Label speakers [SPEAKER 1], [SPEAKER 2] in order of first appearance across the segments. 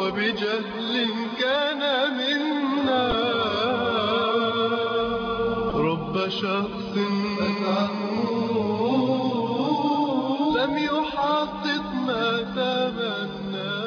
[SPEAKER 1] وبجهل كان منا رب شخص لم يحقق ما تمنى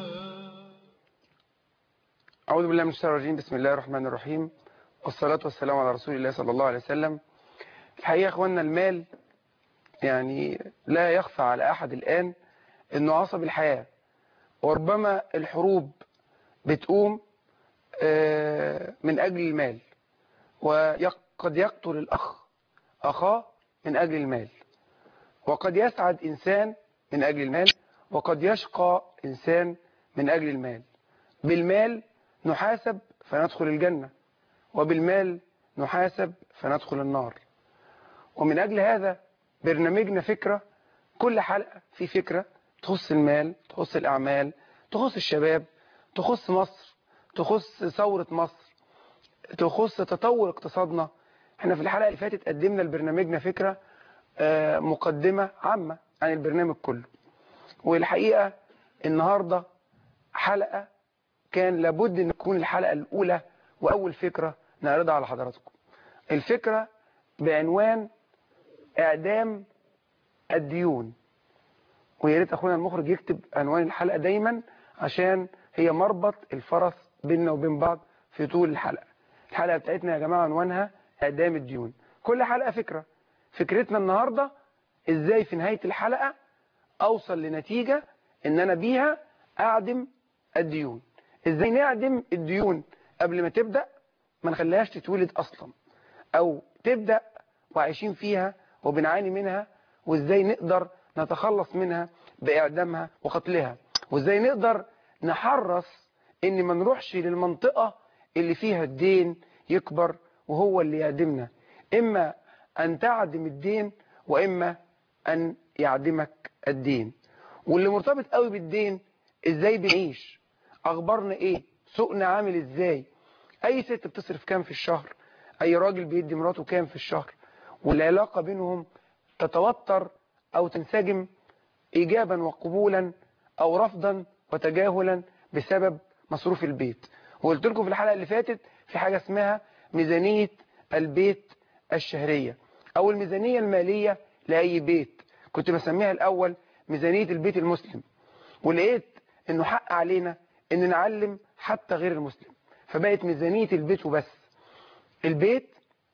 [SPEAKER 2] أعوذ بالله من الشيطان الرجيم بسم الله الرحمن الرحيم والصلاة والسلام على رسول الله صلى الله عليه وسلم الحقيقة يا أخوانا المال يعني لا يخفى على أحد الآن أنه عصب الحياة وربما الحروب بتقوم آه، من أجل المال وقد يقتل الأخ أخاه من أجل المال وقد يسعد إنسان من أجل المال وقد يشقى إنسان من أجل المال بالمال نحاسب فندخل الجنة وبالمال نحاسب فندخل النار ومن أجل هذا برنامجنا فكرة كل حلقة في فكرة تخص المال تخص الأعمال تخص الشباب تخص مصر تخص ثورة مصر تخص تطور اقتصادنا احنا في الحلقة اللي فاتت قدمنا لبرنامجنا فكرة آه، مقدمة عامة عن البرنامج كله والحقيقة النهاردة حلقة كان لابد ان تكون الحلقة الأولى وأول فكرة نعرضها على حضراتكم الفكرة بعنوان إعدام الديون ويا ريت أخونا المخرج يكتب عنوان الحلقة دايما عشان هي مربط الفرس بيننا وبين بعض في طول الحلقة الحلقة بتاعتنا يا جماعة عنوانها إعدام الديون كل حلقة فكرة فكرتنا النهاردة إزاي في نهاية الحلقة أوصل لنتيجة إن أنا بيها أعدم الديون إزاي نعدم الديون قبل ما تبدأ ما نخليهاش تتولد أصلا أو تبدأ وعايشين فيها وبنعاني منها وإزاي نقدر نتخلص منها بإعدامها وقتلها وإزاي نقدر نحرص إن ما نروحش للمنطقة اللي فيها الدين يكبر وهو اللي يعدمنا إما أن تعدم الدين وإما أن يعدمك الدين واللي مرتبط قوي بالدين إزاي بنعيش أخبارنا إيه سوقنا عامل إزاي أي ست بتصرف كام في الشهر أي راجل بيدي مراته كام في الشهر والعلاقة بينهم تتوتر أو تنسجم إيجابا وقبولا أو رفضا وتجاهلا بسبب مصروف البيت وقلت لكم في الحلقة اللي فاتت في حاجة اسمها ميزانية البيت الشهرية أو الميزانية المالية لأي بيت كنت بسميها الأول ميزانية البيت المسلم ولقيت إنه حق علينا إن نعلم حتى غير المسلم فبقت ميزانية البيت وبس البيت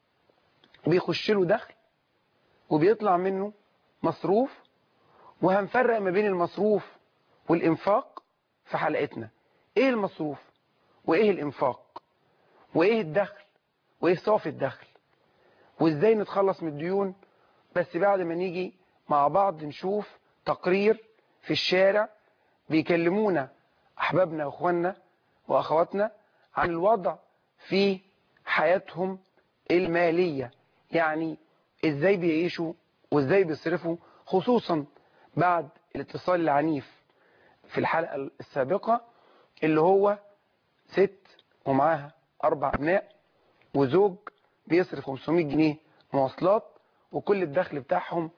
[SPEAKER 2] بيخش له دخل وبيطلع منه مصروف وهنفرق ما بين المصروف والإنفاق في حلقتنا إيه المصروف وإيه الإنفاق وإيه الدخل وإيه صافي الدخل وإزاي نتخلص من الديون بس بعد ما نيجي مع بعض نشوف تقرير في الشارع بيكلمونا أحبابنا وأخواننا وأخواتنا عن الوضع في حياتهم المالية يعني إزاي بيعيشوا وإزاي بيصرفوا خصوصا بعد الاتصال العنيف في الحلقة السابقة اللي هو ست ومعاها أربع أبناء وزوج بيصرف 500 جنيه مواصلات وكل الدخل بتاعهم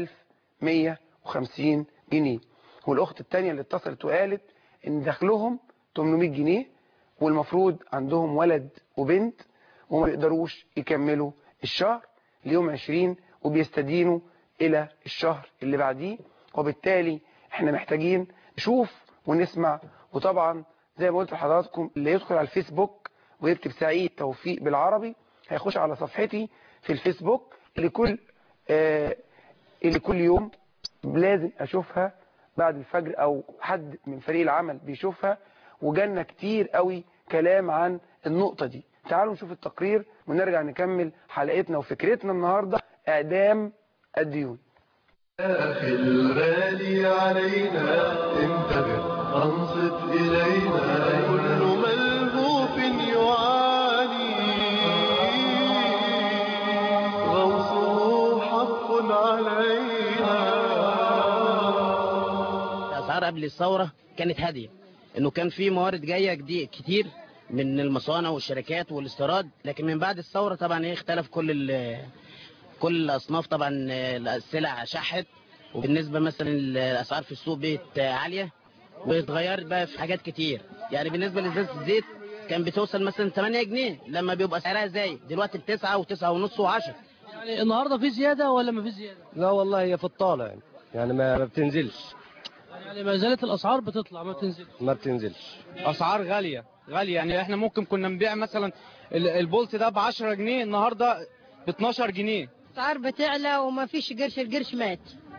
[SPEAKER 2] 1150 جنيه والأخت التانية اللي اتصلت وقالت إن دخلهم 800 جنيه والمفروض عندهم ولد وبنت وما يقدروش يكملوا الشهر ليوم 20 وبيستدينوا إلى الشهر اللي بعديه وبالتالي احنا محتاجين نشوف ونسمع وطبعا زي ما قلت لحضراتكم اللي يدخل على الفيسبوك ويكتب سعيد توفيق بالعربي هيخش على صفحتي في الفيسبوك اللي كل آه اللي كل يوم لازم اشوفها بعد الفجر او حد من فريق العمل بيشوفها وجالنا كتير قوي كلام عن النقطة دي تعالوا نشوف التقرير ونرجع نكمل حلقتنا وفكرتنا النهاردة اعدام الديون
[SPEAKER 1] أخي الغالي علينا انتبه أنصت إلينا كل ملهوف يعاني غوصه حق علينا
[SPEAKER 3] الاسعار قبل الثوره كانت هاديه انه كان في موارد جايه جديد كتير من المصانع والشركات والاستيراد لكن من بعد الثوره طبعا ايه اختلف كل ال- كل الاصناف طبعا السلع شحت وبالنسبه مثلا الاسعار في السوق بقت عاليه واتغيرت بقى في حاجات كتير يعني بالنسبه لازازه الزيت كان بتوصل مثلا 8 جنيه لما بيبقى سعرها زايد دلوقتي ب 9 و9 ونص و10
[SPEAKER 4] يعني النهارده في زياده ولا ما في زياده
[SPEAKER 5] لا والله هي في الطالع يعني, يعني ما ما بتنزلش
[SPEAKER 4] يعني ما زالت الاسعار بتطلع ما بتنزلش
[SPEAKER 5] ما بتنزلش
[SPEAKER 6] اسعار غاليه غاليه يعني احنا ممكن كنا نبيع مثلا ال- البولت ده ب 10 جنيه النهارده ب 12 جنيه
[SPEAKER 7] الاسعار بتعلى وما فيش قرش القرش مات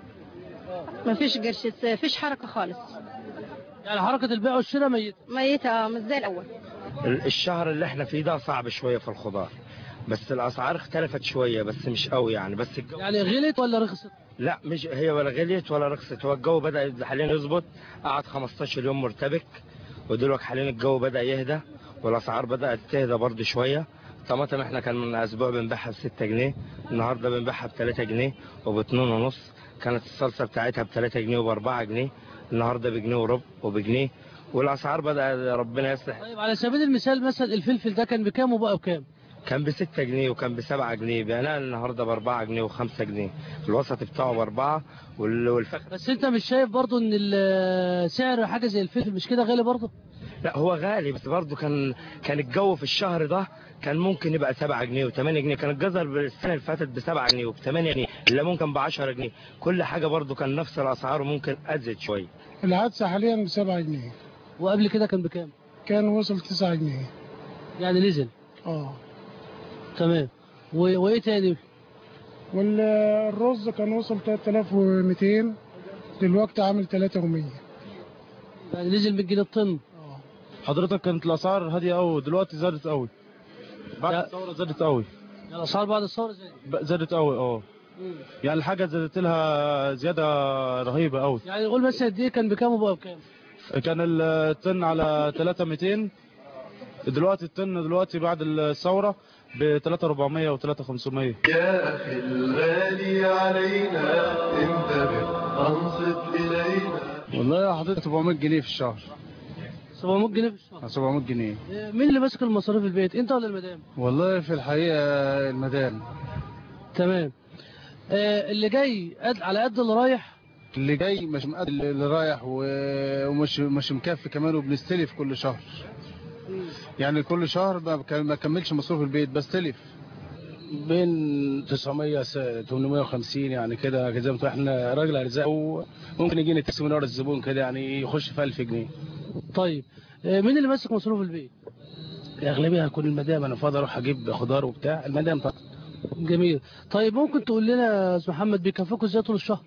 [SPEAKER 7] ما فيش قرش فيش حركة خالص
[SPEAKER 4] يعني حركه البيع والشراء ميته
[SPEAKER 7] ميتة آه، مش زي الأول
[SPEAKER 5] الشهر اللي احنا فيه ده صعب شويه في الخضار بس الاسعار اختلفت شويه بس مش قوي يعني بس الجو
[SPEAKER 4] يعني غلت ولا رخصت
[SPEAKER 5] لا مش هي ولا غليت ولا رخصت هو الجو بدا حاليا يظبط قعد 15 يوم مرتبك ودلوقتي حاليا الجو بدا يهدى والاسعار بدات تهدى برضه شويه الطماطم احنا كان من اسبوع بنبيعها ب 6 جنيه النهارده بنبيعها ب 3 جنيه وب 2 ونص كانت الصلصه بتاعتها ب 3 جنيه وب 4 جنيه النهارده بجنيه وربع وبجنيه والاسعار بدا ربنا يصلح
[SPEAKER 4] طيب على سبيل المثال مثلا الفلفل ده كان بكام وبقى بكام
[SPEAKER 5] كان ب 6 جنيه وكان ب 7 جنيه بعناه النهارده ب 4 جنيه و5 جنيه الوسط بتاعه ب 4 والفخر
[SPEAKER 4] بس انت مش شايف برضو ان ال- سعر حاجه زي الفلفل مش كده غالي برضو
[SPEAKER 5] لا هو غالي بس برضه كان كان الجو في الشهر ده كان ممكن يبقى 7 جنيه و8 جنيه كان الجزر السنه اللي فاتت ب 7 جنيه وب 8 جنيه الليمون كان ب 10 جنيه كل حاجه برضه كان نفس الاسعار وممكن ازيد شويه
[SPEAKER 8] العدسة حاليا بسبعة جنيه
[SPEAKER 4] وقبل كده كان بكام
[SPEAKER 8] كان وصل تسعة جنيه
[SPEAKER 4] يعني نزل
[SPEAKER 8] اه
[SPEAKER 4] تمام و... وايه تاني
[SPEAKER 8] والرز كان وصل 3200 دلوقتي عامل 3100
[SPEAKER 4] يعني نزل 100 جنيه الطن
[SPEAKER 9] حضرتك كانت الاسعار هاديه قوي دلوقتي زادت قوي بعد
[SPEAKER 4] لا.
[SPEAKER 9] الثوره زادت قوي
[SPEAKER 4] يعني الاسعار بعد الثوره زي
[SPEAKER 9] ب- زادت قوي اه يعني الحاجه زادت لها زياده رهيبه قوي
[SPEAKER 4] يعني نقول مثلا دي كان بكام وبقى بكام
[SPEAKER 9] كان الطن على 3200 دلوقتي الطن دلوقتي بعد الثوره ب 3400 و 3500
[SPEAKER 1] يا أخي الغالي علينا انتبه أنصت إلينا
[SPEAKER 8] والله حضرتك 700 جنيه في الشهر
[SPEAKER 4] 700 جنيه في الشهر
[SPEAKER 8] 700 جنيه
[SPEAKER 4] إيه، مين اللي ماسك المصاريف البيت انت ولا المدام
[SPEAKER 8] والله في الحقيقة المدام
[SPEAKER 4] تمام آه اللي جاي قد على قد اللي رايح
[SPEAKER 8] اللي جاي مش مقدر اللي رايح و- ومش مش مكفي كمان وبنستلف كل شهر يعني كل شهر ما بك- ما كملش مصروف البيت بستلف بين 900 س- 850 يعني كده زي ما تقول احنا راجل ارزاق وممكن يجيني تقسيم من ورا الزبون كده يعني يخش في 1000 جنيه
[SPEAKER 4] طيب آه مين اللي ماسك مصروف البيت
[SPEAKER 8] اغلبيه هتكون المدام انا فاضي اروح اجيب خضار وبتاع المدام طبعا
[SPEAKER 4] جميل طيب ممكن تقول لنا يا استاذ محمد بيكفوكوا ازاي طول الشهر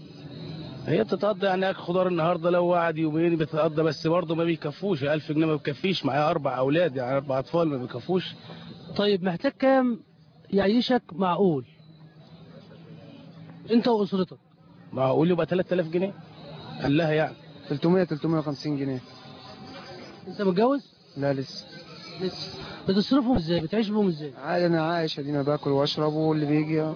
[SPEAKER 8] هي بتتقضى يعني اكل خضار النهارده لو قعد يومين بتتقضى بس برضه ما بيكفوش 1000 جنيه ما بيكفيش معايا اربع اولاد يعني اربع اطفال ما بيكفوش
[SPEAKER 4] طيب محتاج كام يعيشك معقول انت واسرتك
[SPEAKER 8] معقول يبقى 3000 جنيه قال لها يعني
[SPEAKER 2] 300 350 جنيه
[SPEAKER 4] انت متجوز
[SPEAKER 2] لا لسه
[SPEAKER 4] لسه بتصرفهم ازاي بتعيش بهم ازاي
[SPEAKER 2] عادي انا عايش ادينا باكل واشرب واللي بيجي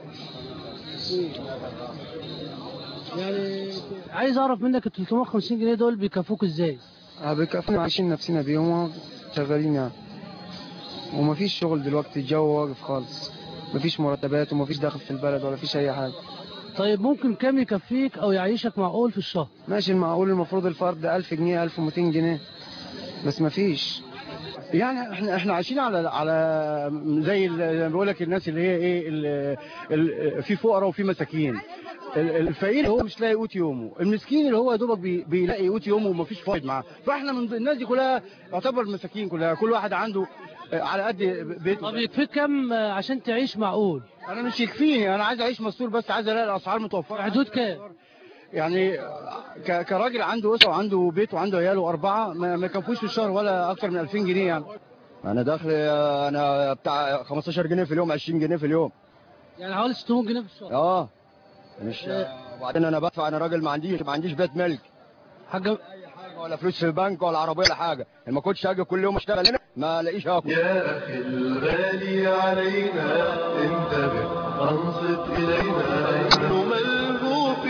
[SPEAKER 4] يعني عايز اعرف منك ال 350 جنيه دول بيكفوك ازاي
[SPEAKER 2] آه، بيكفينا عايشين نفسنا بيهم شغالين يعني ومفيش شغل دلوقتي الجو واقف خالص مفيش مرتبات ومفيش دخل في البلد ولا فيش اي حاجه
[SPEAKER 4] طيب ممكن كام يكفيك او يعيشك معقول في الشهر
[SPEAKER 2] ماشي المعقول المفروض الفرد 1000 جنيه 1200 جنيه بس مفيش
[SPEAKER 10] يعني احنا احنا عايشين على على زي ال- زي ما بقول لك الناس اللي هي ايه ال- ال- في فقراء وفي مساكين ال- الفقير هو مش لاقي قوت يومه المسكين اللي هو يا دوبك بي- بيلاقي قوت يومه ومفيش فايد معاه فاحنا من ضمن الناس دي كلها يعتبر مساكين كلها كل واحد عنده آه، على قد بيته
[SPEAKER 4] طب يكفيك كام آه، عشان تعيش معقول
[SPEAKER 10] انا مش يكفيني انا عايز اعيش مستور بس عايز الاقي الاسعار متوفره
[SPEAKER 4] حدود كام
[SPEAKER 10] يعني ك- كراجل عنده اسره وعنده بيت وعنده عياله اربعه ما ما يكفوش في الشهر ولا اكتر من 2000 جنيه يعني
[SPEAKER 5] انا دخلي انا بتاع 15 جنيه في اليوم 20 جنيه في اليوم
[SPEAKER 4] يعني حوالي 600 جنيه في الشهر
[SPEAKER 5] اه مش وبعدين انا بدفع انا راجل ما عنديش ما عنديش بيت ملك
[SPEAKER 4] حاجه
[SPEAKER 5] ولا فلوس في البنك ولا عربيه ولا حاجه ما كنتش اجي كل يوم اشتغل هنا ما الاقيش اكل
[SPEAKER 1] يا أخي الغالي علينا انتبه أنصت إلينا كل ملهوف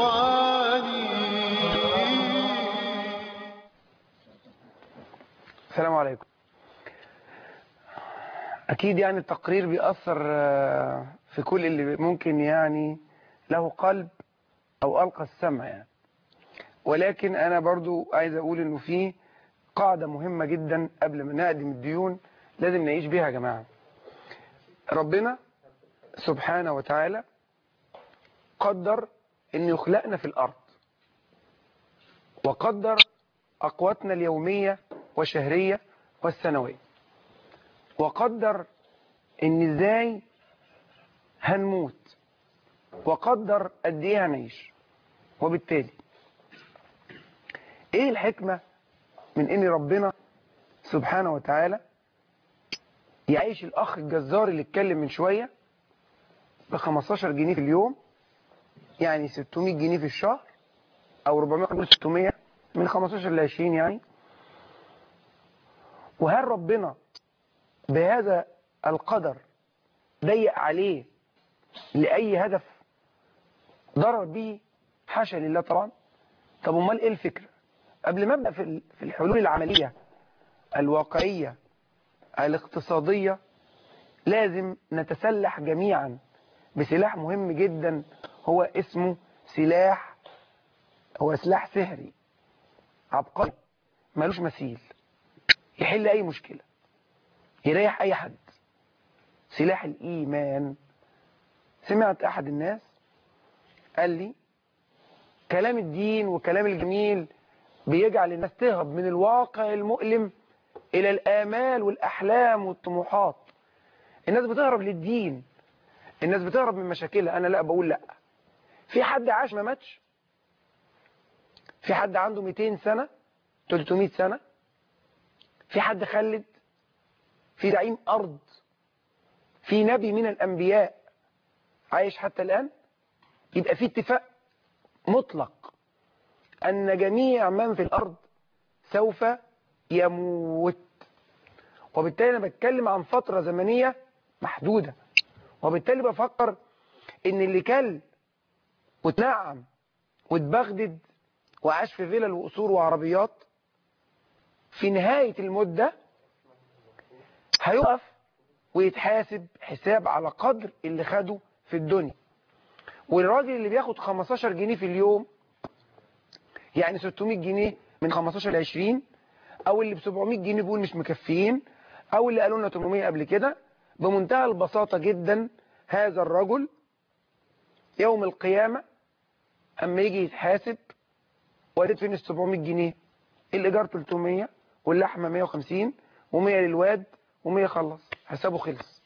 [SPEAKER 1] يعاني
[SPEAKER 2] السلام عليكم أكيد يعني التقرير بيأثر آه، في كل اللي ممكن يعني له قلب أو ألقى السمع يعني ولكن أنا برضو عايز أقول إنه في قاعدة مهمة جدا قبل ما نقدم الديون لازم نعيش بيها يا جماعة ربنا سبحانه وتعالى قدر ان يخلقنا في الارض وقدر اقواتنا اليومية والشهرية والسنوية وقدر ان ازاي هنموت وقدر قد ايه هنعيش وبالتالي ايه الحكمة من ان ربنا سبحانه وتعالى يعيش الاخ الجزار اللي اتكلم من شوية ب 15 جنيه في اليوم يعني 600 جنيه في الشهر او 400 نقول 600 من 15 ل 20 يعني وهل ربنا بهذا القدر ضيق عليه لأي هدف ضرر به حاشا لله طبعا طب امال ايه الفكرة قبل ما ابدا في في الحلول العملية الواقعية الاقتصادية لازم نتسلح جميعا بسلاح مهم جدا هو اسمه سلاح هو سلاح سحري عبقري ملوش مثيل يحل اي مشكلة يريح اي حد سلاح الايمان سمعت احد الناس قال لي كلام الدين وكلام الجميل بيجعل الناس تهرب من الواقع المؤلم الى الامال والاحلام والطموحات الناس بتهرب للدين الناس بتهرب من مشاكلها انا لا بقول لا في حد عاش ما ماتش في حد عنده 200 سنة 300 سنة في حد خلد في زعيم أرض في نبي من الأنبياء عايش حتى الآن يبقى في اتفاق مطلق أن جميع من في الأرض سوف يموت وبالتالي أنا بتكلم عن فترة زمنية محدودة وبالتالي بفكر ان اللي كل وتنعم واتبغدد وعاش في فيلل وقصور وعربيات في نهاية المدة هيقف ويتحاسب حساب على قدر اللي خده في الدنيا والراجل اللي بياخد 15 جنيه في اليوم يعني 600 جنيه من 15 ل 20 او اللي ب 700 جنيه بيقول مش مكفيين او اللي قالوا لنا 800 قبل كده بمنتهى البساطة جدا هذا الرجل يوم القيامة اما يجي يتحاسب واديت فين ال 700 جنيه الايجار 300 واللحمة 150 و100 للواد و100 خلص حسابه خلص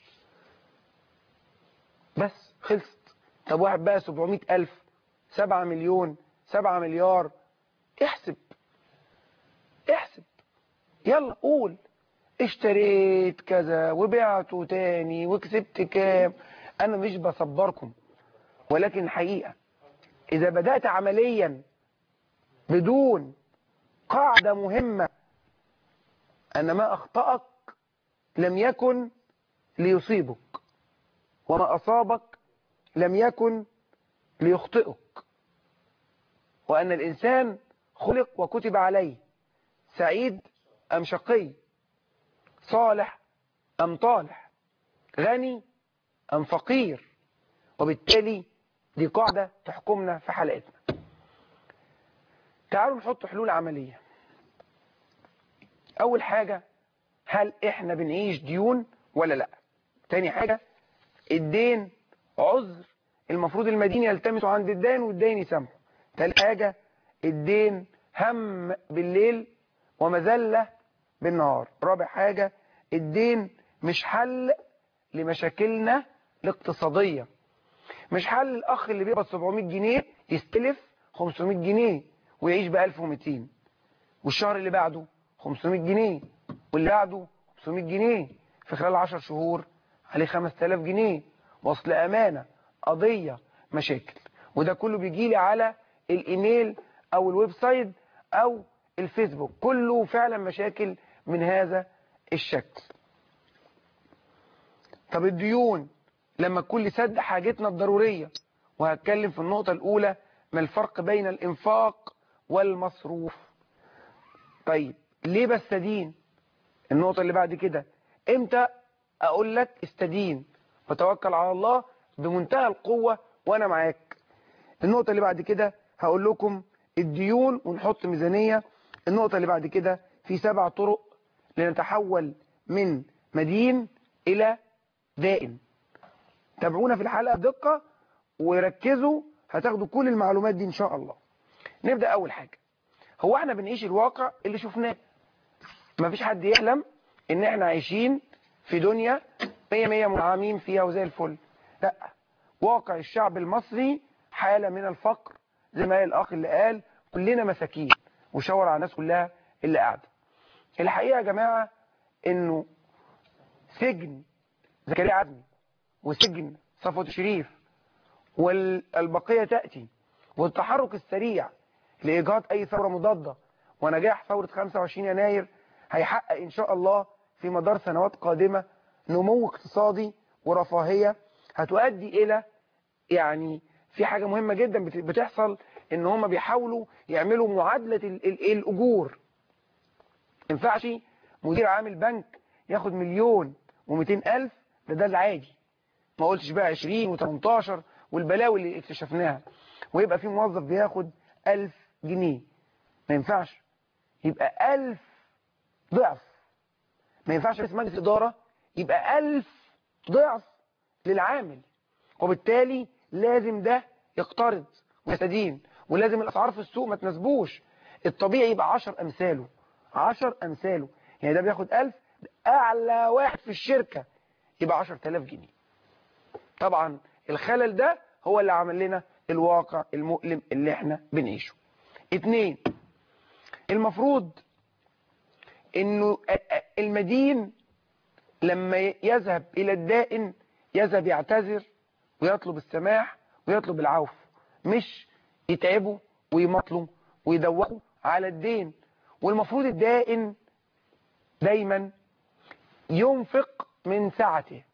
[SPEAKER 2] بس خلصت طب واحد بقى 700 ألف 7 مليون 7 مليار احسب احسب يلا قول اشتريت كذا وبعته تاني وكسبت كام انا مش بصبركم ولكن الحقيقة اذا بدأت عمليا بدون قاعدة مهمة ان ما اخطأك لم يكن ليصيبك وما اصابك لم يكن ليخطئك وان الانسان خلق وكتب عليه سعيد ام شقي صالح أم طالح غني أم فقير وبالتالي دي قاعدة تحكمنا في حلقتنا تعالوا نحط حلول عملية أول حاجة هل إحنا بنعيش ديون ولا لا تاني حاجة الدين عذر المفروض المدين يلتمسه عند الدين والدين يسامحه تالت حاجة الدين هم بالليل ومذلة بالنهار رابع حاجة الدين مش حل لمشاكلنا الاقتصادية مش حل الأخ اللي بيقبض 700 جنيه يستلف 500 جنيه ويعيش ب 1200 والشهر اللي بعده 500 جنيه واللي بعده 500 جنيه في خلال 10 شهور عليه 5000 جنيه وصل أمانة قضية مشاكل وده كله بيجي لي على الايميل او الويب سايت او الفيسبوك كله فعلا مشاكل من هذا الشكل طب الديون لما تكون لسد حاجتنا الضرورية وهتكلم في النقطة الأولى ما الفرق بين الإنفاق والمصروف طيب ليه بستدين النقطة اللي بعد كده امتى أقول لك استدين وتوكل على الله بمنتهى القوة وأنا معاك النقطة اللي بعد كده هقول لكم الديون ونحط ميزانية النقطة اللي بعد كده في سبع طرق لنتحول من مدين إلى دائن تابعونا في الحلقة بدقة وركزوا هتاخدوا كل المعلومات دي إن شاء الله نبدأ أول حاجة هو احنا بنعيش الواقع اللي شفناه مفيش حد يحلم ان احنا عايشين في دنيا مية مية منعمين فيها وزي الفل لا واقع الشعب المصري حالة من الفقر زي ما قال الأخ اللي قال كلنا مساكين وشاور على الناس كلها اللي قاعدة الحقيقة يا جماعة انه سجن زكريا عزمي وسجن صفوة الشريف والبقية تأتي والتحرك السريع لإيجاد أي ثورة مضادة ونجاح ثورة 25 يناير هيحقق إن شاء الله في مدار سنوات قادمة نمو اقتصادي ورفاهية هتؤدي إلى يعني في حاجة مهمة جدا بت- بتحصل إن هم بيحاولوا يعملوا معادلة ال- ال- الأجور ينفعش مدير عامل بنك ياخد مليون و200 ألف ده ده العادي ما قلتش بقى 20 و18 والبلاوي اللي اكتشفناها ويبقى في موظف بياخد 1000 جنيه ما ينفعش يبقى 1000 ضعف ما ينفعش رئيس مجلس إدارة يبقى 1000 ضعف للعامل وبالتالي لازم ده يقترض ويستدين ولازم الأسعار في السوق ما تناسبوش الطبيعي يبقى 10 أمثاله 10 أمثاله يعني ده بياخد 1000 أعلى واحد في الشركة يبقى 10000 جنيه طبعا الخلل ده هو اللي عمل لنا الواقع المؤلم اللي احنا بنعيشه اتنين المفروض انه المدين لما يذهب الى الدائن يذهب يعتذر ويطلب السماح ويطلب العفو مش يتعبوا ويمطلوا ويدوقوا على الدين والمفروض الدائن دايما ينفق من سعته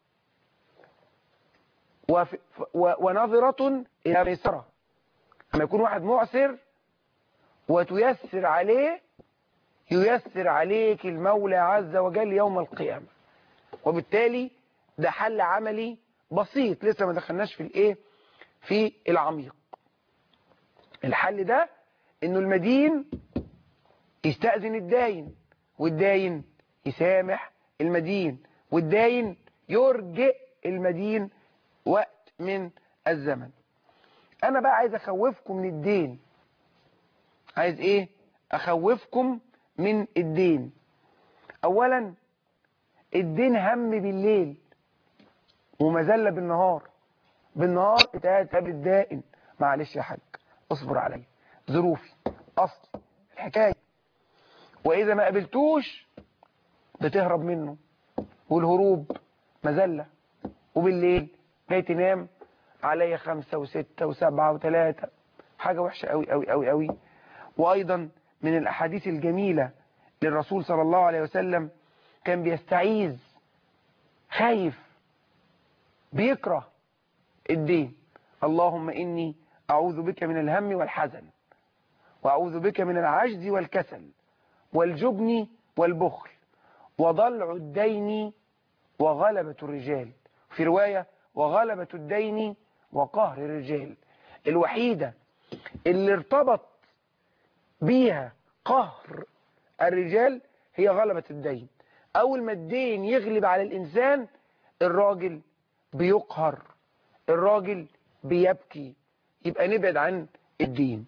[SPEAKER 2] وف- و- ونظرة إلى ميسرة لما يكون واحد معسر وتيسر عليه ييسر عليك المولى عز وجل يوم القيامة وبالتالي ده حل عملي بسيط لسه ما دخلناش في الايه في العميق الحل ده انه المدين يستأذن الداين والداين يسامح المدين والداين يرجئ المدين وقت من الزمن انا بقى عايز اخوفكم من الدين عايز ايه اخوفكم من الدين اولا الدين هم بالليل ومذلة بالنهار بالنهار انت قاعد تقابل الدائن معلش يا حاج اصبر عليا ظروفي اصل الحكايه واذا ما قابلتوش بتهرب منه والهروب مذله وبالليل جاي تنام عليا خمسة وستة وسبعة وثلاثة حاجة وحشة قوي قوي قوي قوي وأيضا من الأحاديث الجميلة للرسول صلى الله عليه وسلم كان بيستعيذ خايف بيكره الدين اللهم إني أعوذ بك من الهم والحزن وأعوذ بك من العجز والكسل والجبن والبخل وضلع الدين وغلبة الرجال في رواية وغلبة الدين وقهر الرجال الوحيدة اللي ارتبط بيها قهر الرجال هي غلبة الدين أول ما الدين يغلب على الإنسان الراجل بيقهر الراجل بيبكي يبقى نبعد عن الدين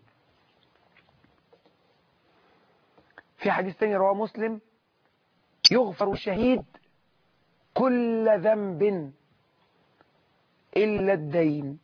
[SPEAKER 2] في حديث تاني رواه مسلم يغفر الشهيد كل ذنب إلا الدين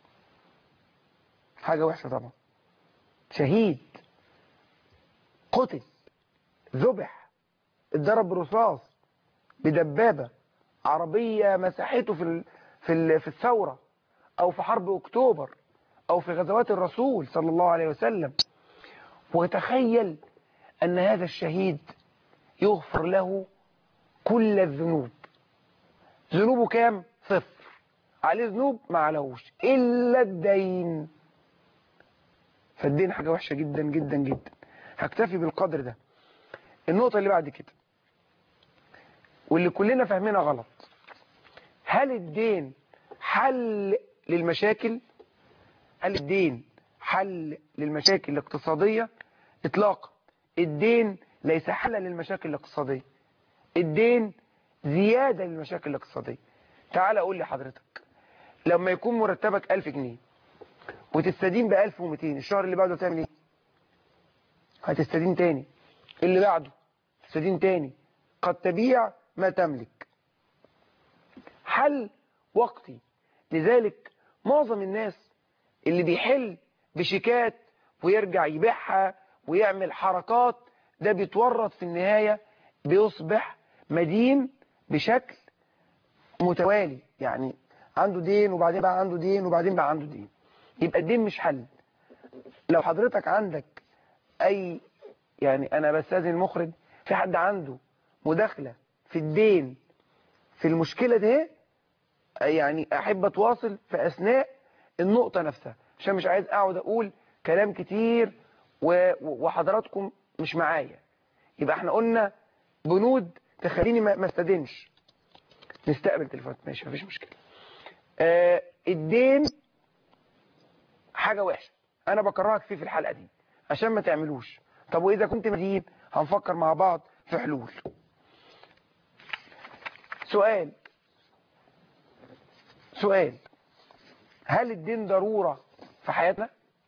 [SPEAKER 2] حاجة وحشة طبعا شهيد قتل ذبح اتضرب برصاص بدبابة عربية مسحته في ال... في ال... في الثورة أو في حرب أكتوبر أو في غزوات الرسول صلى الله عليه وسلم وتخيل أن هذا الشهيد يغفر له كل الذنوب ذنوبه كام؟ صفر عليه ذنوب ما عليهوش إلا الدين فالدين حاجة وحشة جدا جدا جدا هكتفي بالقدر ده النقطة اللي بعد كده واللي كلنا فاهمينها غلط هل الدين حل للمشاكل هل الدين حل للمشاكل الاقتصادية اطلاقا الدين ليس حلا للمشاكل الاقتصادية الدين زيادة للمشاكل الاقتصادية تعال اقول لحضرتك لما يكون مرتبك 1000 جنيه وتستدين ب 1200 الشهر اللي بعده تعمل ايه هتستدين تاني اللي بعده تستدين تاني قد تبيع ما تملك حل وقتي لذلك معظم الناس اللي بيحل بشيكات ويرجع يبيعها ويعمل حركات ده بيتورط في النهاية بيصبح مدين بشكل متوالي يعني عنده دين وبعدين بقى عنده دين وبعدين بقى عنده دين يبقى الدين مش حل لو حضرتك عندك اي يعني انا بستاذن المخرج في حد عنده مداخلة في الدين في المشكلة دي يعني احب اتواصل في اثناء النقطة نفسها عشان مش عايز اقعد اقول كلام كتير و- وحضراتكم مش معايا يبقى احنا قلنا بنود تخليني ما ما استدينش نستقبل تليفونات ماشي مفيش مشكلة آه الدين حاجة وحشة انا بكرهك فيه في الحلقة دي عشان ما تعملوش طب واذا كنت مدين هنفكر مع بعض في حلول سؤال سؤال هل الدين ضرورة في حياتنا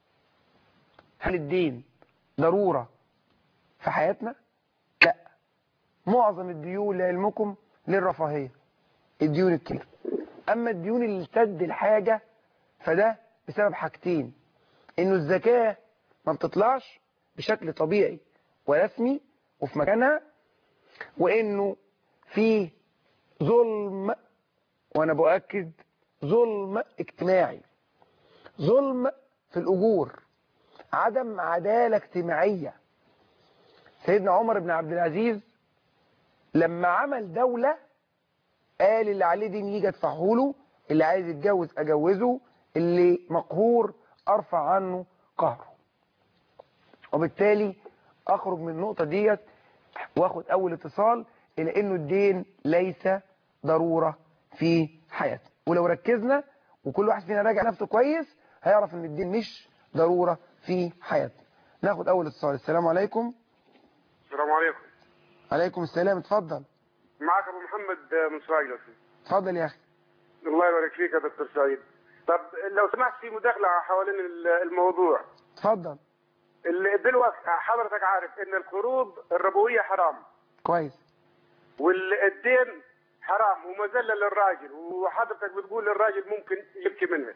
[SPEAKER 2] هل الدين ضرورة في حياتنا لا معظم الديون لعلمكم للرفاهية الديون الكبيرة اما الديون اللي تسد الحاجة فده بسبب حاجتين انه الزكاة ما بتطلعش بشكل طبيعي ورسمي وفي مكانها وانه في ظلم وانا بؤكد ظلم اجتماعي ظلم في الاجور عدم عدالة اجتماعية سيدنا عمر بن عبد العزيز لما عمل دولة قال اللي عليه دين يجي ادفعه له اللي عايز يتجوز اجوزه اللي مقهور ارفع عنه قهره وبالتالي اخرج من النقطة ديت واخد اول اتصال الى انه الدين ليس ضرورة في حياتنا ولو ركزنا وكل واحد فينا راجع نفسه كويس هيعرف ان الدين مش ضرورة في حياتنا ناخد اول اتصال السلام عليكم
[SPEAKER 11] السلام عليكم
[SPEAKER 2] عليكم السلام اتفضل
[SPEAKER 11] معك ابو محمد من سراج
[SPEAKER 2] اتفضل يا اخي
[SPEAKER 11] الله يبارك فيك يا دكتور سعيد طب لو سمحت في مداخله حوالين الموضوع
[SPEAKER 2] اتفضل
[SPEAKER 11] ال- دلوقتي حضرتك عارف ان القروض الربويه حرام
[SPEAKER 2] كويس
[SPEAKER 11] والدين حرام ومذله للراجل وحضرتك بتقول للراجل ممكن يبكي منها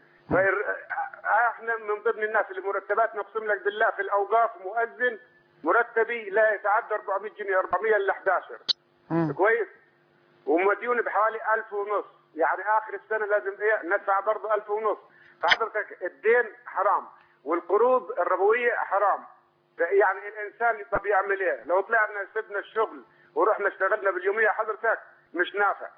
[SPEAKER 11] فاحنا من ضمن الناس اللي مرتبات نقسم لك بالله في الاوقاف مؤذن مرتبي لا يتعدى 400 جنيه 400 ل 11 كويس ومديون بحوالي 1000 ونص يعني اخر السنه لازم ايه ندفع برضه 1000 ونص فحضرتك الدين حرام والقروض الربويه حرام يعني الانسان طب يعمل ايه؟ لو طلعنا سيبنا الشغل ورحنا اشتغلنا باليوميه حضرتك مش نافع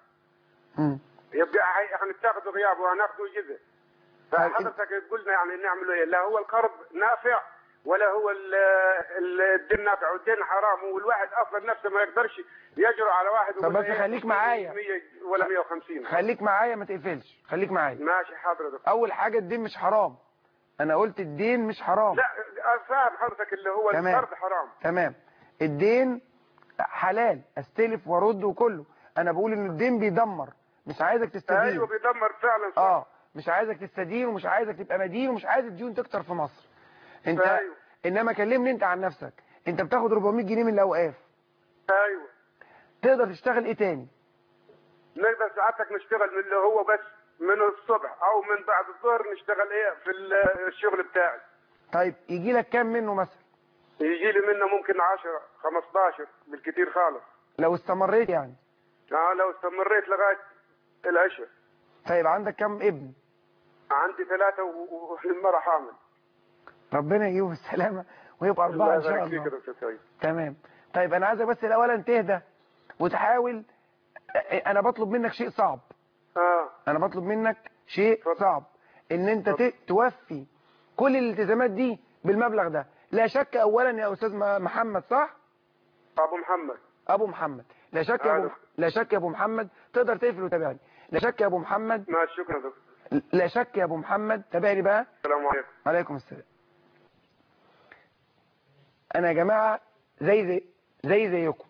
[SPEAKER 11] يبقى هي- هنتاخذ غياب وهناخذ جزء فحضرتك تقول لنا يعني نعمل ايه؟ لا هو القرض نافع ولا هو ال- ال- الدين نافع والدين حرام والواحد اصلا نفسه ما يقدرش يجرؤ على واحد
[SPEAKER 2] طب
[SPEAKER 11] ويقول
[SPEAKER 2] بس
[SPEAKER 11] إيه
[SPEAKER 2] خليك معايا.
[SPEAKER 11] 100 ولا 150
[SPEAKER 2] خليك معايا ما تقفلش خليك معايا
[SPEAKER 11] ماشي حضرتك
[SPEAKER 2] اول حاجة الدين مش حرام انا قلت الدين مش حرام
[SPEAKER 11] لا فاهم حضرتك اللي هو
[SPEAKER 2] تمام.
[SPEAKER 11] القرض حرام
[SPEAKER 2] تمام الدين حلال استلف وارد وكله انا بقول ان الدين بيدمر مش عايزك تستدين
[SPEAKER 11] ايوه بيدمر فعلا صح.
[SPEAKER 2] اه مش عايزك تستدين ومش عايزك تبقى مدين ومش عايز الديون تكتر في مصر انت
[SPEAKER 11] أيوة.
[SPEAKER 2] انما كلمني انت عن نفسك انت بتاخد 400 جنيه من الاوقاف
[SPEAKER 11] ايوه
[SPEAKER 2] تقدر تشتغل ايه تاني
[SPEAKER 11] نقدر ساعتك نشتغل من اللي هو بس من الصبح او من بعد الظهر نشتغل ايه في ال- الشغل بتاعي
[SPEAKER 2] طيب يجي لك كام منه مثلا
[SPEAKER 11] يجي لي منه ممكن 10 15 بالكثير خالص
[SPEAKER 2] لو استمريت يعني
[SPEAKER 11] اه لو استمريت لغايه العشاء
[SPEAKER 2] طيب عندك كام ابن
[SPEAKER 11] عندي ثلاثه و- والمره حامل
[SPEAKER 2] ربنا يجيبه بالسلامة ويبقى
[SPEAKER 11] الله
[SPEAKER 2] أربعة إن شاء
[SPEAKER 11] يبارك فيك
[SPEAKER 2] الله
[SPEAKER 11] يا دكتور سعيد
[SPEAKER 2] تمام طيب أنا عايزك بس الأولا تهدى وتحاول أنا بطلب منك شيء صعب
[SPEAKER 11] اه
[SPEAKER 2] أنا بطلب منك شيء صعب إن أنت ت- توفي كل الالتزامات دي بالمبلغ ده لا شك أولا يا أستاذ م- محمد صح
[SPEAKER 11] ابو محمد
[SPEAKER 2] أبو محمد لا شك يا أبو
[SPEAKER 11] أيوة.
[SPEAKER 2] لا شك يا أبو محمد تقدر تقفل وتابعني لا شك يا أبو محمد
[SPEAKER 11] ما شكرا دكتور
[SPEAKER 2] لا شك يا أبو محمد تابعني بقى
[SPEAKER 11] السلام عليكم
[SPEAKER 2] عليكم السلام انا يا جماعة زي زي زي زيكم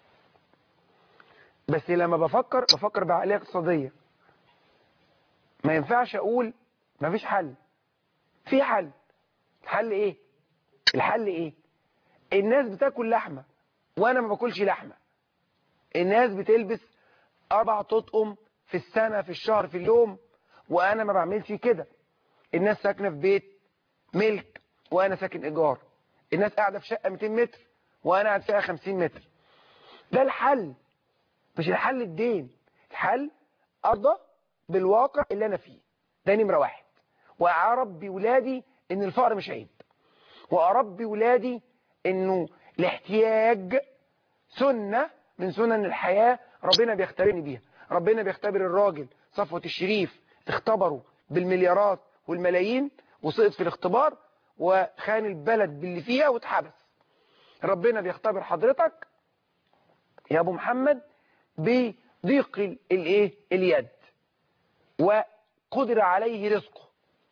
[SPEAKER 2] بس لما بفكر بفكر بعقليه اقتصاديه ما ينفعش اقول مفيش حل في حل الحل ايه الحل ايه الناس بتاكل لحمه وانا ما باكلش لحمه الناس بتلبس اربع تطقم في السنه في الشهر في اليوم وانا ما بعملش كده الناس ساكنه في بيت ملك وانا ساكن ايجار الناس قاعده في شقه 200 متر وانا قاعد فيها 50 متر ده الحل مش الحل الدين الحل ارضى بالواقع اللي انا فيه ده نمره واحد واربي ولادي ان الفقر مش عيب واربي ولادي انه الاحتياج سنه من سنن الحياه ربنا بيختبرني بيها ربنا بيختبر الراجل صفوه الشريف اختبره بالمليارات والملايين وسقط في الاختبار وخان البلد باللي فيها واتحبس ربنا بيختبر حضرتك يا ابو محمد بضيق ال- الايه اليد وقدر عليه رزقه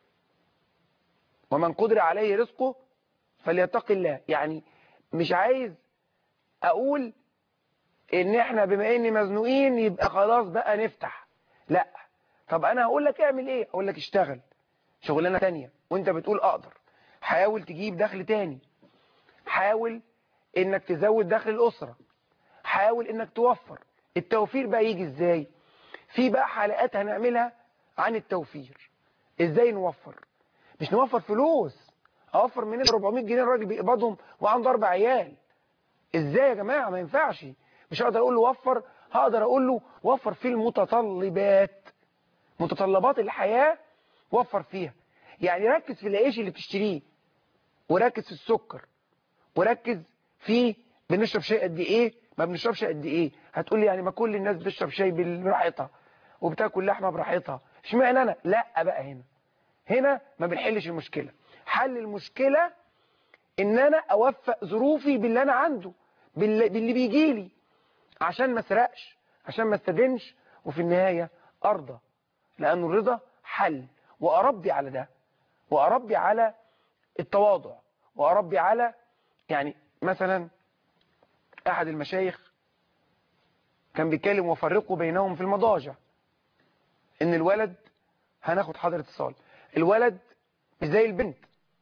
[SPEAKER 2] ومن قدر عليه رزقه فليتق الله يعني مش عايز اقول ان احنا بما اني مزنوقين يبقى خلاص بقى نفتح لا طب انا هقول لك اعمل ايه اقول لك اشتغل شغلانه تانية وانت بتقول اقدر حاول تجيب دخل تاني حاول انك تزود دخل الاسره حاول انك توفر التوفير بقى يجي ازاي في بقى حلقات هنعملها عن التوفير ازاي نوفر مش نوفر فلوس اوفر من 400 جنيه الراجل بيقبضهم وعنده اربع عيال ازاي يا جماعه ما ينفعش مش هقدر اقول له وفر هقدر اقول له وفر في المتطلبات متطلبات الحياه وفر فيها يعني ركز في العيش اللي بتشتريه وركز في السكر وركز في بنشرب شاي قد ايه ما بنشربش قد ايه هتقول لي يعني ما كل الناس بتشرب شاي براحتها وبتاكل لحمه براحتها اشمعنى انا لا بقى هنا هنا ما بنحلش المشكله حل المشكله ان انا اوفق ظروفي باللي انا عنده باللي, باللي بيجي لي عشان ما اسرقش عشان ما استدنش وفي النهايه ارضى لانه الرضا حل واربي على ده واربي على التواضع واربي على يعني مثلا احد المشايخ كان بيتكلم وفرقوا بينهم في المضاجع ان الولد هناخد حضر اتصال الولد مش زي البنت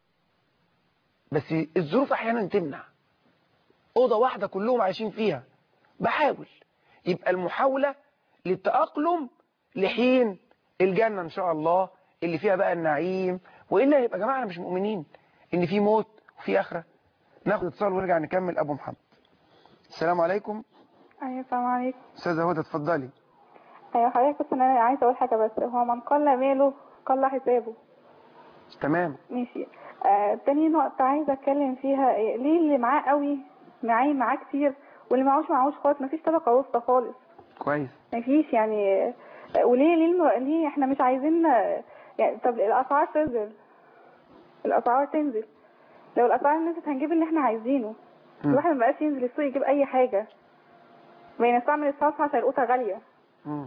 [SPEAKER 2] بس الظروف احيانا تمنع اوضه واحده كلهم عايشين فيها بحاول يبقى المحاوله للتاقلم لحين الجنه ان شاء الله اللي فيها بقى النعيم والا يبقى يا جماعه احنا مش مؤمنين ان في موت وفي اخره ناخد اتصال ونرجع نكمل ابو محمد السلام عليكم
[SPEAKER 12] ايوه السلام عليكم
[SPEAKER 2] استاذه هدى اتفضلي
[SPEAKER 12] ايوه حضرتك بس انا عايزه اقول حاجه بس هو من قل ماله قل حسابه
[SPEAKER 2] تمام
[SPEAKER 12] ماشي آه تاني نقطه عايزه اتكلم فيها إيه، ليه اللي معاه قوي معاه معاه كتير واللي معهوش معهوش خالص مفيش طبقه وسطى خالص
[SPEAKER 2] كويس
[SPEAKER 12] مفيش يعني آه، وليه ليه, الم... ليه احنا مش عايزين آه، يعني طب الاسعار تنزل الاسعار تنزل لو الاسعار نزلت هنجيب اللي احنا عايزينه
[SPEAKER 2] مم.
[SPEAKER 12] الواحد مبقاش ينزل السوق يجيب اي حاجه بنستعمل الصلصه عشان القوطه غاليه
[SPEAKER 2] مم.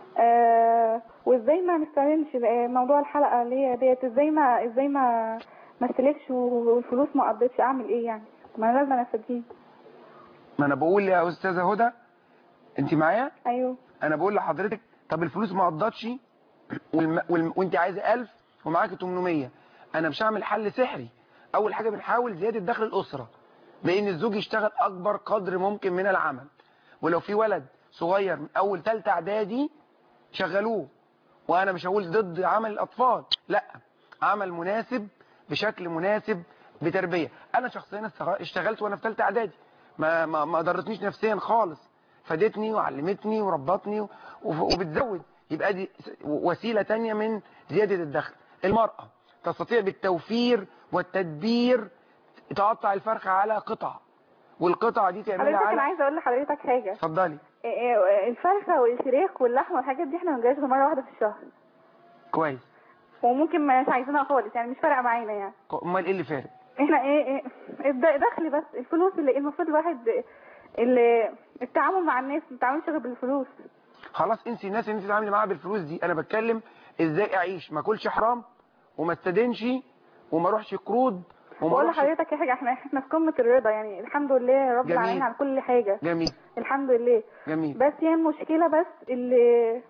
[SPEAKER 12] آه وازاي ما نستعملش آه، موضوع الحلقه اللي هي ديت ازاي ما ازاي ما ما استلفش والفلوس ما قضيتش اعمل ايه يعني ما انا لازم استدين
[SPEAKER 2] ما انا بقول يا استاذه هدى انت معايا
[SPEAKER 12] ايوه
[SPEAKER 2] انا بقول لحضرتك طب الفلوس ما قضتش والم... والم... وانت عايزه 1000 ومعاكي 800 انا مش هعمل حل سحري اول حاجه بنحاول زياده دخل الاسره بان الزوج يشتغل اكبر قدر ممكن من العمل ولو في ولد صغير من اول ثالثه اعدادي شغلوه وانا مش هقول ضد عمل الاطفال لا عمل مناسب بشكل مناسب بتربيه انا شخصيا استغ- اشتغلت وانا في ثالثه اعدادي ما ما ما ضرتنيش نفسيا خالص فادتني وعلمتني وربطني و- وبتزود يبقى دي وسيله تانية من زياده الدخل المراه تستطيع بالتوفير والتدبير تقطع الفرخه على قطع والقطع دي تعملها
[SPEAKER 12] حضرتك انا
[SPEAKER 2] على
[SPEAKER 12] عايزه اقول لحضرتك حاجه
[SPEAKER 2] اتفضلي
[SPEAKER 12] إيه إيه الفرخه والفراخ واللحمه والحاجات دي احنا ما بنجيبهاش غير مره واحده في الشهر
[SPEAKER 2] كويس
[SPEAKER 12] وممكن مش عايزينها خالص يعني مش فارقه معانا يعني
[SPEAKER 2] امال ايه اللي فارق
[SPEAKER 12] احنا ايه, إيه الد- دخل بس الفلوس اللي المفروض الواحد اللي التعامل مع الناس ما بتتعاملش غير بالفلوس
[SPEAKER 2] خلاص انسي الناس اللي انت تتعاملي معاها بالفلوس دي انا بتكلم ازاي اعيش ما اكلش حرام وما استدينش وما اروحش قروض وما
[SPEAKER 12] بقول
[SPEAKER 2] اروحش
[SPEAKER 12] لحضرتك يا حاجه احنا احنا في قمه الرضا يعني الحمد لله رب
[SPEAKER 2] جميل.
[SPEAKER 12] العالمين على كل حاجه
[SPEAKER 2] جميل
[SPEAKER 12] الحمد لله
[SPEAKER 2] جميل
[SPEAKER 12] بس هي المشكله بس اللي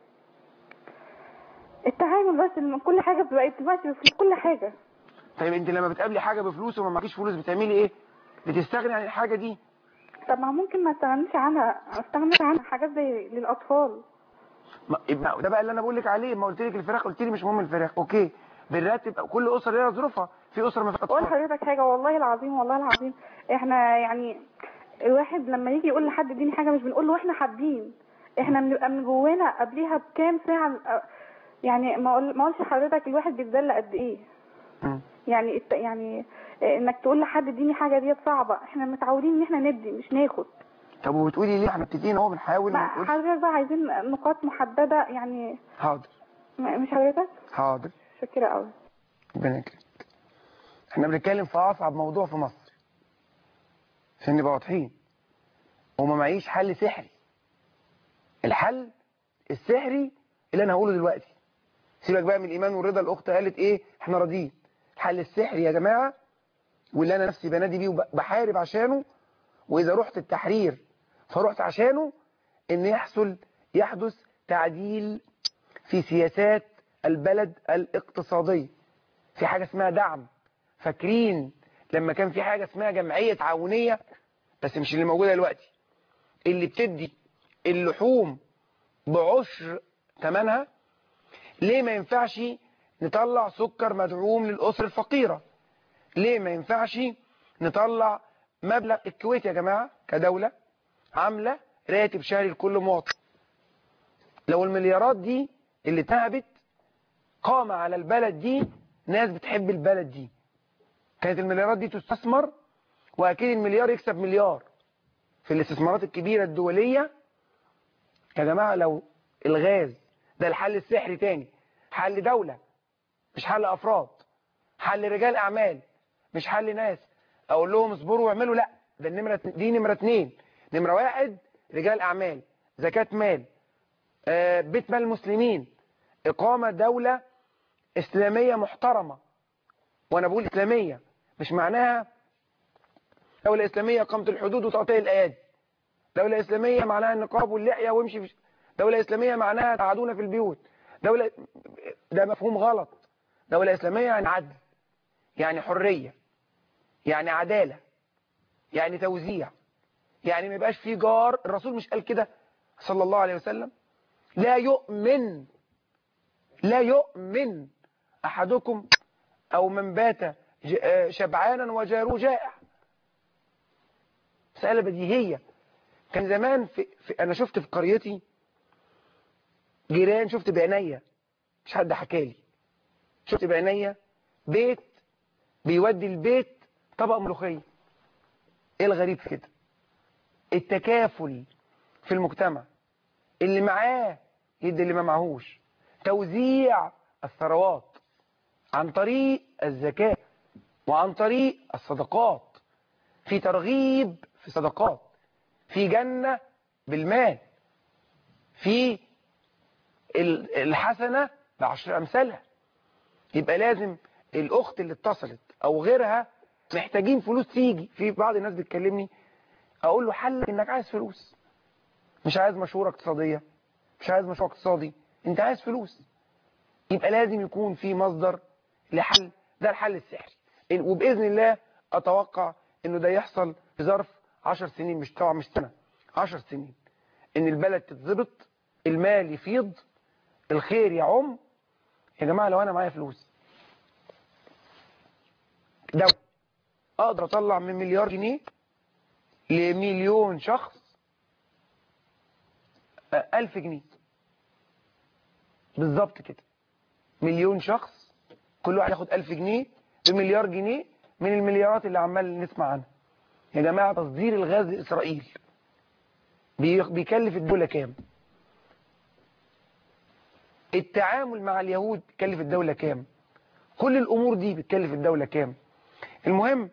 [SPEAKER 12] التعامل بس إن كل حاجه بقت دلوقتي في كل حاجه
[SPEAKER 2] طيب انت لما بتقابلي حاجه بفلوس وما معكيش فلوس بتعملي ايه بتستغني عن الحاجه دي
[SPEAKER 12] طب ما ممكن ما استغنيش عنها استغنيت عنها حاجات زي للاطفال
[SPEAKER 2] ما ما- ده بقى اللي انا بقول لك عليه ما قلت لك الفراخ قلت لي مش مهم الفراخ اوكي بنرتب كل اسره ليها ظروفها في اسره ما فيهاش
[SPEAKER 12] اقول
[SPEAKER 2] اطفال
[SPEAKER 12] لحضرتك حاجه والله العظيم والله العظيم احنا يعني الواحد لما يجي يقول لحد اديني حاجه مش بنقول له احنا حابين احنا بنبقى من جوانا قبليها بكام ساعه أ- يعني ما اقول ما اقولش لحضرتك الواحد بيتذل قد ايه
[SPEAKER 2] مم.
[SPEAKER 12] يعني الت- يعني انك تقول لحد اديني حاجه ديت صعبه احنا متعودين ان احنا ندي مش ناخد
[SPEAKER 2] طب وبتقولي ليه احنا مبتدئين اهو بنحاول ما
[SPEAKER 12] بقى
[SPEAKER 2] نقولش
[SPEAKER 12] حضرتك بقى عايزين نقاط محدده يعني
[SPEAKER 2] حاضر
[SPEAKER 12] م- مش حضرتك
[SPEAKER 2] حاضر
[SPEAKER 12] شكرا قوي
[SPEAKER 2] ربنا يكرمك احنا بنتكلم في اصعب موضوع في مصر عشان نبقى واضحين وما معيش حل سحري الحل السحري اللي انا هقوله دلوقتي سيبك بقى من الايمان والرضا الاخت قالت ايه احنا راضيين الحل السحري يا جماعه واللي انا نفسي بنادي بيه وبحارب عشانه واذا رحت التحرير فرحت عشانه ان يحصل يحدث تعديل في سياسات البلد الاقتصادية في حاجة اسمها دعم فاكرين لما كان في حاجة اسمها جمعية تعاونية بس مش اللي موجودة دلوقتي اللي بتدي اللحوم بعشر ثمنها ليه ما ينفعش نطلع سكر مدعوم للأسر الفقيرة ليه ما ينفعش نطلع مبلغ الكويت يا جماعة كدولة عاملة راتب شهري لكل مواطن لو المليارات دي اللي اتنهبت قام على البلد دي ناس بتحب البلد دي كانت المليارات دي تستثمر واكيد المليار يكسب مليار في الاستثمارات الكبيرة الدولية يا جماعة لو الغاز ده الحل السحري تاني حل دولة مش حل افراد حل رجال اعمال مش حل ناس اقول لهم اصبروا واعملوا لا ده النمرة دي نمرة اتنين نمرة واحد رجال اعمال زكاة مال آه، بيت مال المسلمين إقامة دولة إسلامية محترمة وأنا بقول إسلامية مش معناها دولة إسلامية قامت الحدود وتقطيع الأيادي دولة إسلامية معناها النقاب واللحية وامشي في... دولة إسلامية معناها تعادونا في البيوت دولة ده مفهوم غلط دولة إسلامية يعني عدل يعني حرية يعني عدالة يعني توزيع يعني ما يبقاش في جار الرسول مش قال كده صلى الله عليه وسلم لا يؤمن لا يؤمن أحدكم أو من بات ج- آه شبعانا وجاره جائع مسألة بديهية كان زمان في, في أنا شفت في قريتي جيران شفت بعينيا مش حد حكالي شفت بعينيا بيت بيودي البيت طبق ملوخية ايه الغريب في كده التكافل في المجتمع اللي معاه يدي اللي ما معهوش توزيع الثروات عن طريق الزكاة وعن طريق الصدقات في ترغيب في الصدقات في جنة بالمال في ال- الحسنة بعشر أمثالها يبقى لازم الأخت اللي اتصلت أو غيرها محتاجين فلوس تيجي في بعض الناس بتكلمني أقول له حل إنك عايز فلوس مش عايز مشورة اقتصادية مش عايز مشروع اقتصادي انت عايز فلوس يبقى لازم يكون في مصدر لحل ده الحل السحري إن- وبإذن الله أتوقع انه ده يحصل في ظرف 10 سنين مش طبعا مش سنة 10 سنين ان البلد تتظبط المال يفيض الخير يعم يا جماعة لو انا معايا فلوس دولة اقدر اطلع من مليار جنيه لمليون شخص ألف جنيه بالظبط كده مليون شخص كل واحد ياخد ألف جنيه بمليار جنيه من المليارات اللي عمال نسمع عنها يا جماعة تصدير الغاز لإسرائيل بي- بيكلف الدولة كام التعامل مع اليهود بيكلف الدولة كام كل الأمور دي بتكلف الدولة كام المهم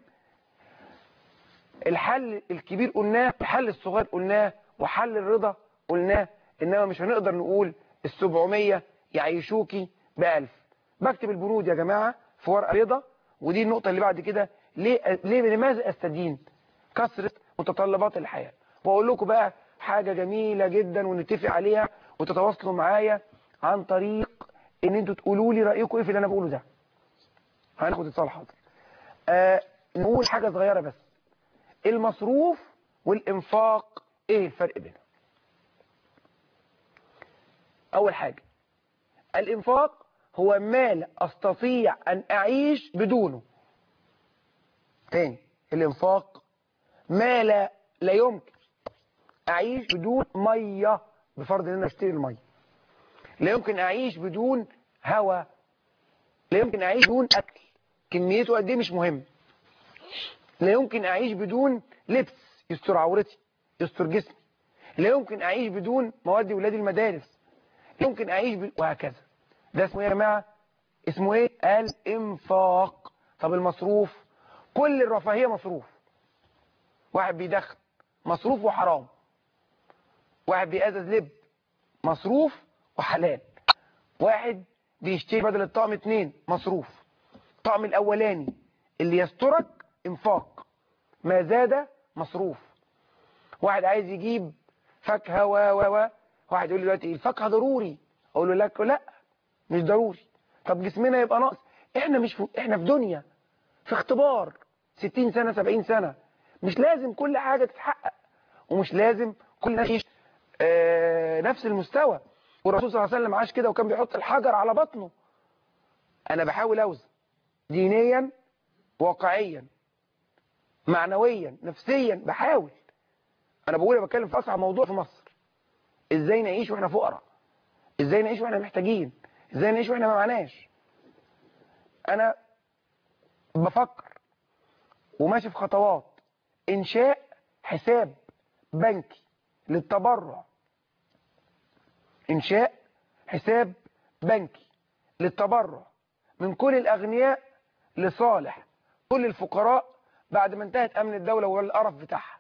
[SPEAKER 2] الحل الكبير قلناه الحل الصغير قلناه وحل الرضا قلناه انما مش هنقدر نقول السبعمية يعيشوكي بألف بكتب البنود يا جماعة في ورقة رضا ودي النقطة اللي بعد كده ليه, ليه لماذا استدين كثرة متطلبات الحياة واقول لكم بقى حاجة جميلة جدا ونتفق عليها وتتواصلوا معايا عن طريق ان انتوا تقولوا لي رأيكم ايه في اللي انا بقوله ده هناخد اتصال حاضر آه نقول حاجة صغيرة بس المصروف والانفاق ايه الفرق بينهم اول حاجة الانفاق هو مال استطيع ان اعيش بدونه تاني الانفاق ما لا, لا يمكن اعيش بدون مية بفرض ان انا اشتري المية لا يمكن اعيش بدون هواء لا يمكن اعيش بدون اكل كميته قد ايه مش مهم لا يمكن اعيش بدون لبس يستر عورتي يستر جسمي لا يمكن اعيش بدون مواد ولادي المدارس لا يمكن اعيش ب... وهكذا ده اسمه ايه يا جماعه اسمه ايه الانفاق طب المصروف كل الرفاهيه مصروف واحد بيدخن مصروف وحرام واحد بيأزز لب مصروف وحلال واحد بيشتري بدل الطقم اتنين مصروف الطقم الاولاني اللي يسترك انفاق ما زاد مصروف واحد عايز يجيب فاكهه و و و واحد يقول لي دلوقتي الفاكهه ضروري اقول له لك لا مش ضروري طب جسمنا يبقى ناقص احنا مش في... احنا في دنيا في اختبار 60 سنه 70 سنه مش لازم كل حاجه تتحقق ومش لازم كل الناس يعيش آه نفس المستوى والرسول صلى الله عليه وسلم عاش كده وكان بيحط الحجر على بطنه انا بحاول اوزن دينيا واقعيا معنويا نفسيا بحاول انا بقول بتكلم في اصعب موضوع في مصر ازاي نعيش واحنا فقراء ازاي نعيش واحنا محتاجين ازاي نعيش واحنا ما معناش انا بفكر وماشي في خطوات انشاء حساب بنكي للتبرع انشاء حساب بنكي للتبرع من كل الاغنياء لصالح كل الفقراء بعد ما انتهت امن الدولة والقرف بتاعها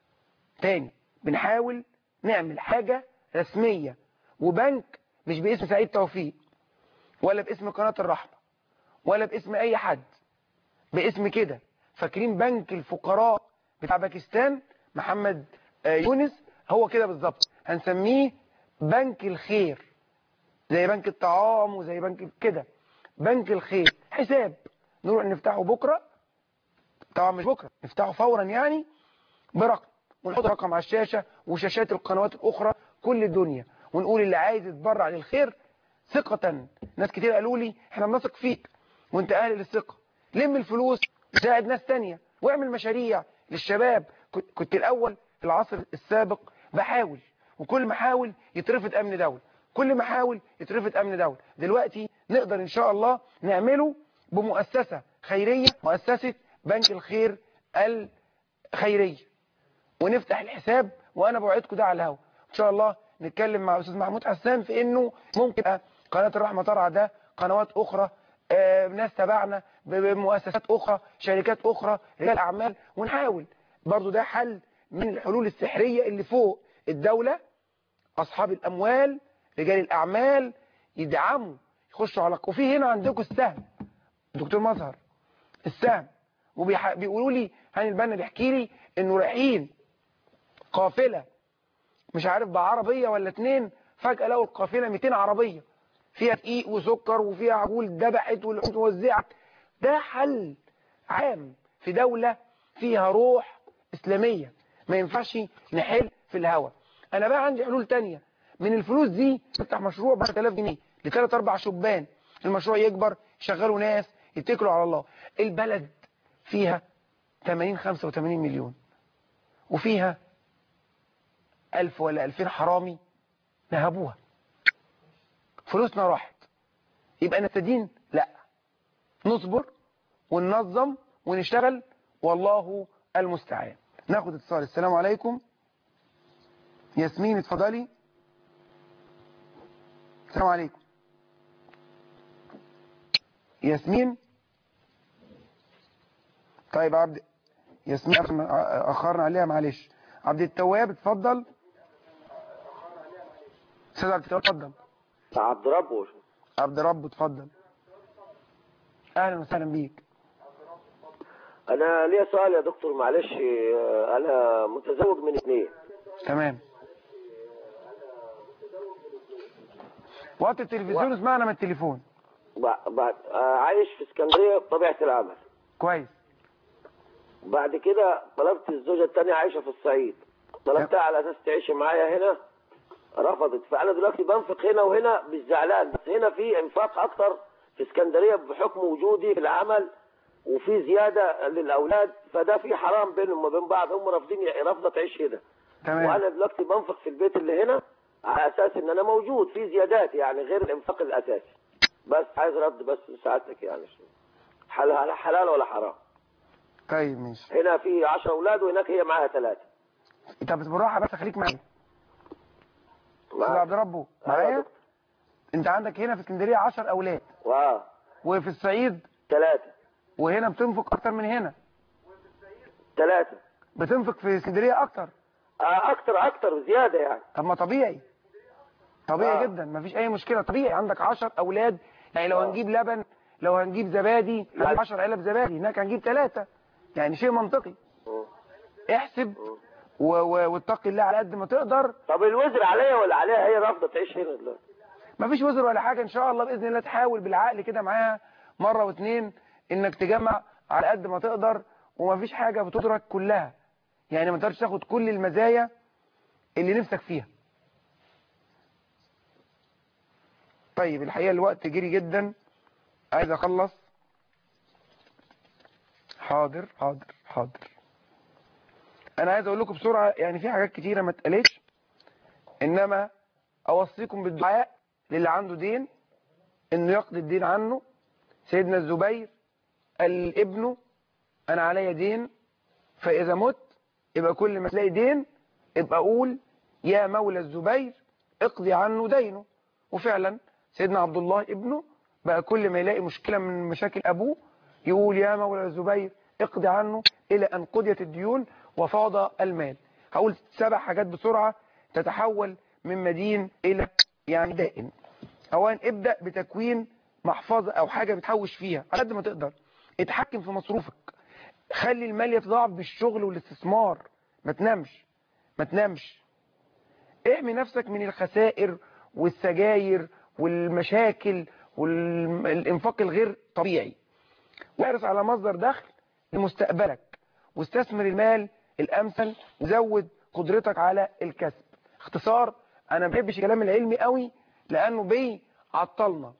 [SPEAKER 2] تاني بنحاول نعمل حاجة رسمية وبنك مش باسم سعيد توفيق ولا باسم قناة الرحمة ولا باسم اي حد باسم كده فاكرين بنك الفقراء بتاع باكستان محمد يونس هو كده بالظبط هنسميه بنك الخير زي بنك الطعام وزي بنك كده بنك الخير حساب نروح نفتحه بكرة طبعا مش بكرة نفتحه فورا يعني برقم ونحط رقم على الشاشة وشاشات القنوات الأخرى كل الدنيا ونقول اللي عايز يتبرع للخير ثقة ناس كتير قالوا لي احنا بنثق فيك وانت اهل للثقة لم الفلوس وساعد ناس تانية واعمل مشاريع للشباب كنت الأول في العصر السابق بحاول وكل ما احاول يترفض أمن دولة كل ما احاول يترفض أمن دولة دلوقتي نقدر إن شاء الله نعمله بمؤسسة خيرية مؤسسة بنك الخير الخيرية ونفتح الحساب وأنا بوعدكم ده على الهوا إن شاء الله نتكلم مع أستاذ محمود حسان في إنه ممكن يبقى قناة الرحمة ترعى ده قنوات أخرى آه ناس تبعنا بمؤسسات أخرى شركات أخرى رجال أعمال ونحاول برضو ده حل من الحلول السحرية اللي فوق الدولة أصحاب الأموال رجال الأعمال يدعموا يخشوا على وفي هنا عندكم السهم دكتور مظهر السهم وبيقولوا لي هاني البنا بيحكي لي انه رايحين قافله مش عارف بعربيه ولا اتنين فجاه لقوا القافله 200 عربيه فيها دقيق وسكر وفيها عجول دبحت واللحوم وزعت ده حل عام في دوله فيها روح اسلاميه ما ينفعش نحل في الهوا انا بقى عندي حلول تانية من الفلوس دي افتح مشروع ب 10000 جنيه لثلاث اربع شبان المشروع يكبر يشغلوا ناس يتكلوا على الله البلد فيها 80 85 مليون وفيها ألف ولا ألفين حرامي نهبوها فلوسنا راحت يبقى نستدين لا نصبر وننظم ونشتغل والله المستعان ناخد اتصال السلام عليكم ياسمين اتفضلي السلام عليكم ياسمين طيب عبد ياسمين اخرنا عليها معلش عبد التواب اتفضل استاذ عبد التواب اتفضل
[SPEAKER 13] عبد ربه
[SPEAKER 2] عبد رب اتفضل اهلا وسهلا بيك
[SPEAKER 13] انا ليا سؤال يا دكتور معلش آه، انا متزوج من اثنين
[SPEAKER 2] تمام وقت التلفزيون اسمعنا من التليفون
[SPEAKER 13] بع- بعد آه، عايش في اسكندريه بطبيعه العمل
[SPEAKER 2] كويس
[SPEAKER 13] بعد كده طلبت الزوجه الثانيه عايشه في الصعيد طلبتها على اساس تعيش معايا هنا رفضت فانا دلوقتي بنفق هنا وهنا مش زعلان بس هنا في انفاق اكتر في اسكندريه بحكم وجودي في العمل وفي زياده للاولاد فده في حرام بينهم وبين بعض هم رافضين رافضه تعيش هنا
[SPEAKER 2] تمام
[SPEAKER 13] وانا دلوقتي بنفق في البيت اللي هنا على اساس ان انا موجود في زيادات يعني غير الانفاق الاساسي بس عايز رد بس ساعتك يعني حلال حلال ولا حرام
[SPEAKER 2] طيب ماشي
[SPEAKER 13] هنا في 10 اولاد وهناك هي معاها ثلاثه
[SPEAKER 2] انت بالراحه بس خليك معايا استاذ عبد ربه معايا انت عندك هنا في اسكندريه 10 اولاد
[SPEAKER 13] واو
[SPEAKER 2] وفي الصعيد
[SPEAKER 13] ثلاثه
[SPEAKER 2] وهنا بتنفق اكتر من هنا
[SPEAKER 13] ثلاثه
[SPEAKER 2] بتنفق في اسكندريه اكتر
[SPEAKER 13] آه اكتر اكتر زياده يعني
[SPEAKER 2] طب ما طبيعي طبيعي
[SPEAKER 13] آه.
[SPEAKER 2] جدا مفيش اي مشكله طبيعي عندك 10 اولاد يعني لو هنجيب لبن لو هنجيب زبادي هنجيب 10 علب زبادي هناك هنجيب ثلاثه يعني شيء منطقي احسب و- و- واتقي الله على قد ما تقدر
[SPEAKER 13] طب الوزر عليا ولا عليها هي رافضه تعيش هنا دلوقتي
[SPEAKER 2] مفيش وزر ولا حاجه ان شاء الله باذن الله تحاول بالعقل كده معاها مره واتنين انك تجمع على قد ما تقدر ومفيش حاجه بتدرك كلها يعني ما تقدرش تاخد كل المزايا اللي نفسك فيها طيب الحقيقه الوقت جري جدا عايز اخلص حاضر حاضر حاضر انا عايز اقول لكم بسرعه يعني في حاجات كتيره ما اتقالتش انما اوصيكم بالدعاء للي عنده دين انه يقضي الدين عنه سيدنا الزبير قال لابنه انا عليا دين فاذا مت يبقى كل ما تلاقي دين يبقى اقول يا مولى الزبير اقضي عنه دينه وفعلا سيدنا عبد الله ابنه بقى كل ما يلاقي مشكلة من مشاكل ابوه يقول يا مولى الزبير اقضي عنه الى ان قضيت الديون وفاض المال هقول سبع حاجات بسرعة تتحول من مدين الى يعني دائن اولا ابدأ بتكوين محفظة او حاجة بتحوش فيها على قد ما تقدر اتحكم في مصروفك خلي المال يتضاعف بالشغل والاستثمار ما تنامش ما تنامش احمي نفسك من الخسائر والسجاير والمشاكل والانفاق الغير طبيعي واحرص على مصدر دخل لمستقبلك واستثمر المال الامثل وزود قدرتك على الكسب اختصار انا ما بحبش الكلام العلمي قوي لانه بيعطلنا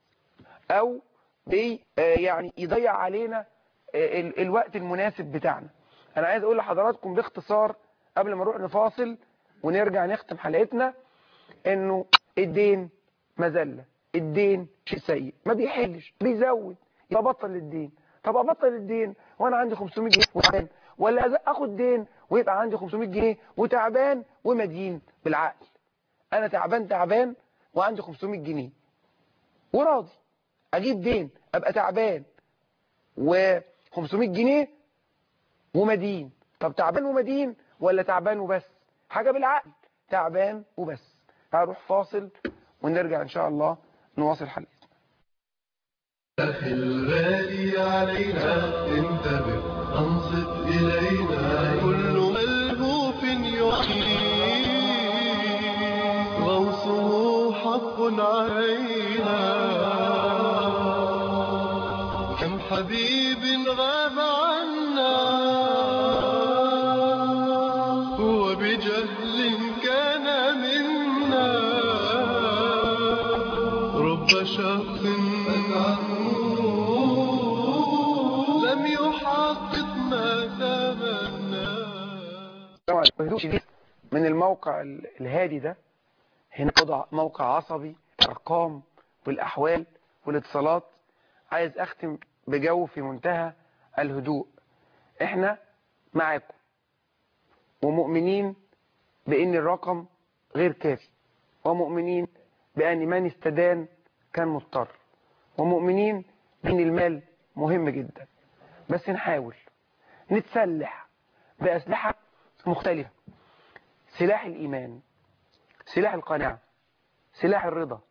[SPEAKER 2] او بي آه يعني يضيع علينا آه ال- الوقت المناسب بتاعنا انا عايز اقول لحضراتكم باختصار قبل ما نروح نفاصل ونرجع نختم حلقتنا انه الدين مذلة الدين شيء سيء ما بيحلش بيزود يبقى بطل الدين طب ابطل الدين وانا عندي 500 جنيه وتعبان ولا أز- اخد دين ويبقى عندي 500 جنيه وتعبان ومدين بالعقل انا تعبان تعبان وعندي 500 جنيه وراضي اجيب دين ابقى تعبان و500 جنيه ومدين طب تعبان ومدين ولا تعبان وبس حاجة بالعقل تعبان وبس هروح فاصل ونرجع ان شاء الله نواصل حلقة
[SPEAKER 1] أخي الغالي علينا انتبه أنصت إلينا كل ملهوف يحيي غوصه حق علينا كم حبيب غاب عنا هو بجهل كان منا رب شخص لم يحقق ما تمنى
[SPEAKER 2] طبعا بهدوء شديد من الموقع ال- الهادي ده هنا وضع موقع عصبي الارقام والاحوال والاتصالات عايز اختم بجو في منتهى الهدوء احنا معاكم ومؤمنين بان الرقم غير كافي ومؤمنين بان من استدان كان مضطر ومؤمنين بان المال مهم جدا بس نحاول نتسلح بأسلحة مختلفة سلاح الإيمان سلاح القناعة سلاح الرضا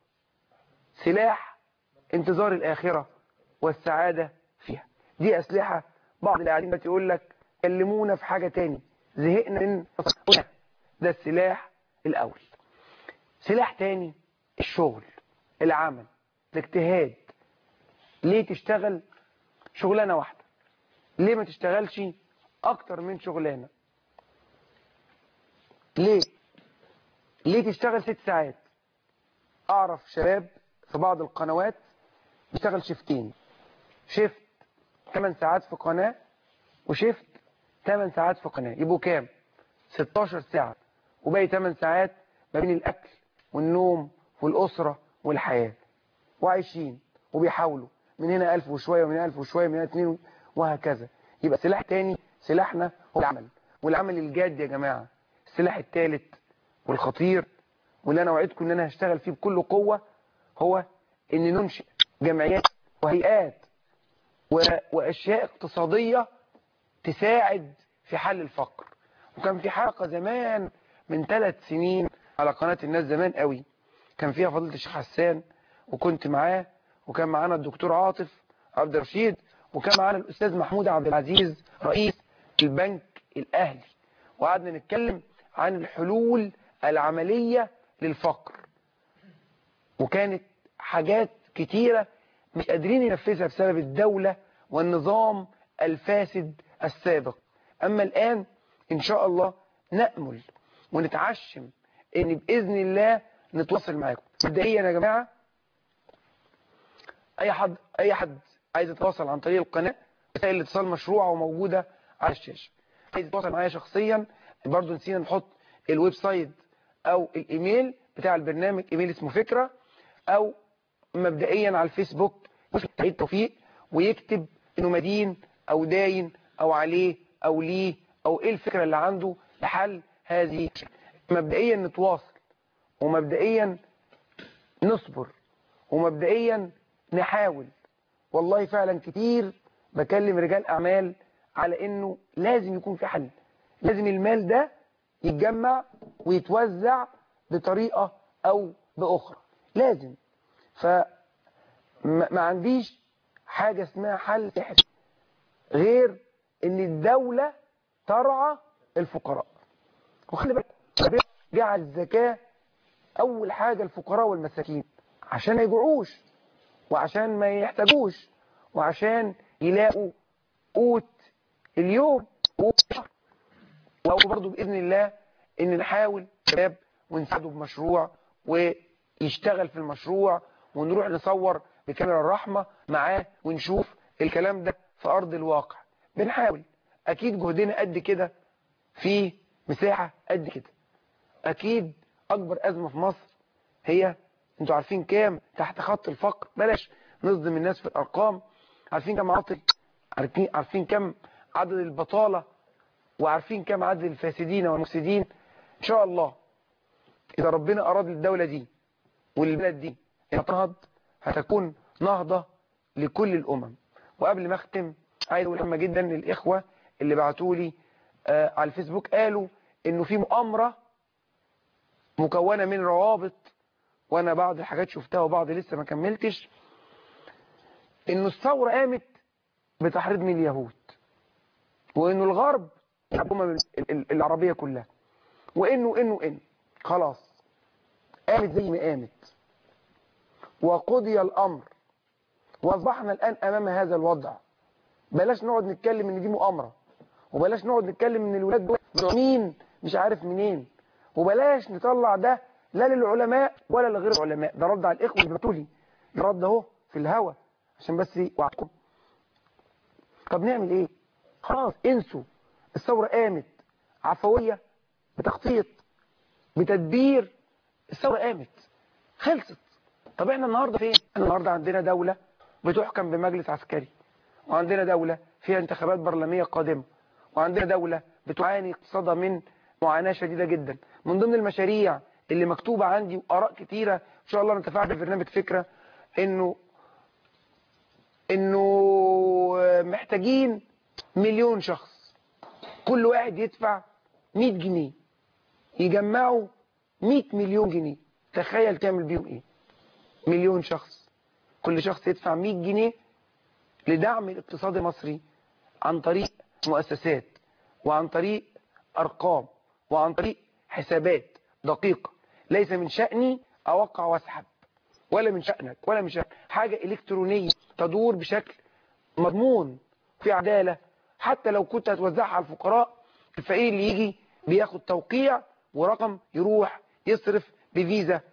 [SPEAKER 2] سلاح انتظار الآخرة والسعادة فيها دي أسلحة بعض اللي قاعدين دلوقتي يقول لك كلمونا في حاجة تاني زهقنا من ده السلاح الأول سلاح تاني الشغل العمل الاجتهاد ليه تشتغل شغلانة واحدة ليه ما تشتغلش أكتر من شغلانة ليه ليه تشتغل ست ساعات أعرف شباب في بعض القنوات بيشتغل شفتين شفت 8 ساعات في قناة وشفت 8 ساعات في قناة يبقوا كام 16 ساعة وباقي 8 ساعات ما بين الأكل والنوم والأسرة والحياة وعايشين وبيحاولوا من هنا ألف وشوية ومن هنا ألف وشوية من هنا اتنين وهكذا يبقى سلاح تاني سلاحنا هو العمل والعمل الجاد يا جماعة السلاح الثالث والخطير واللي أنا وعدكم إن أنا هشتغل فيه بكل قوة هو إن ننشئ جمعيات وهيئات وأشياء اقتصادية تساعد في حل الفقر وكان في حلقة زمان من ثلاث سنين على قناة الناس زمان قوي كان فيها فضيلة الشيخ حسان وكنت معاه وكان معانا الدكتور عاطف عبد الرشيد وكان معانا الأستاذ محمود عبد العزيز رئيس البنك الأهلي وقعدنا نتكلم عن الحلول العملية للفقر وكانت حاجات كتيرة مش قادرين ينفذها بسبب الدولة والنظام الفاسد السابق أما الآن إن شاء الله نأمل ونتعشم إن بإذن الله نتواصل معاكم مبدئيا يا جماعة أي حد أي حد عايز يتواصل عن طريق القناة وسائل الاتصال مشروعة وموجودة على الشاشة عايز يتواصل معايا شخصيا برضو نسينا نحط الويب سايت أو الإيميل بتاع البرنامج إيميل اسمه فكرة أو مبدئيا على الفيسبوك سعيد توفيق ويكتب انه مدين او داين او عليه او ليه او ايه الفكرة اللي عنده لحل هذه مبدئيا نتواصل ومبدئيا نصبر ومبدئيا نحاول والله فعلا كتير بكلم رجال اعمال على انه لازم يكون في حل لازم المال ده يتجمع ويتوزع بطريقة او باخرى لازم ف ما عنديش حاجة اسمها حل سحري غير ان الدولة ترعى الفقراء وخلي بالك جعل الزكاة اول حاجة الفقراء والمساكين عشان ما يجوعوش وعشان ما يحتاجوش وعشان يلاقوا قوت اليوم وبرضه بإذن الله ان نحاول شباب ونساعده بمشروع ويشتغل في المشروع ونروح نصور بكاميرا الرحمة معاه ونشوف الكلام ده في أرض الواقع بنحاول أكيد جهدنا قد كده في مساحة قد كده أكيد أكبر أزمة في مصر هي انتوا عارفين كام تحت خط الفقر بلاش نصدم الناس في الأرقام عارفين كام عاطل عارفين, عارفين كام عدد البطالة وعارفين كام عدد الفاسدين والمفسدين إن شاء الله إذا ربنا أراد للدولة دي والبلد دي تنهض هتكون نهضة لكل الأمم وقبل ما أختم عايز أقول مهمة جدا للإخوة اللي بعتوا لي آه على الفيسبوك قالوا إنه في مؤامرة مكونة من روابط وأنا بعض الحاجات شفتها وبعض لسه ما كملتش إنه الثورة قامت بتحريض من اليهود وإنه الغرب الأمم العربية كلها وإنه إنه إنه خلاص قامت زي ما قامت وقضي الأمر واصبحنا الآن أمام هذا الوضع بلاش نقعد نتكلم ان دي مؤامرة وبلاش نقعد نتكلم ان الولاد دول مين مش عارف منين وبلاش نطلع ده لا للعلماء ولا لغير العلماء ده رد على الإخوة اللي بعتوا لي ده رد اهو في الهوا عشان بس وعدكم طب نعمل ايه خلاص انسوا الثورة قامت عفوية بتخطيط بتدبير الثورة قامت خلصت طب احنا النهاردة فين احنا النهاردة عندنا دولة بتحكم بمجلس عسكري وعندنا دولة فيها انتخابات برلمانية قادمة وعندنا دولة بتعاني اقتصادها من معاناة شديدة جدا من ضمن المشاريع اللي مكتوبة عندي وآراء كتيرة إن شاء الله نتفاعل في برنامج فكرة إنه إنه محتاجين مليون شخص كل واحد يدفع 100 جنيه يجمعوا 100 مليون جنيه تخيل تعمل بيهم ايه مليون شخص كل شخص يدفع 100 جنيه لدعم الاقتصاد المصري عن طريق مؤسسات وعن طريق أرقام وعن طريق حسابات دقيقة ليس من شأني أوقع واسحب ولا من شأنك ولا من شأنك حاجة إلكترونية تدور بشكل مضمون في عدالة حتى لو كنت هتوزعها على الفقراء الفقير اللي يجي بياخد توقيع ورقم يروح يصرف بفيزا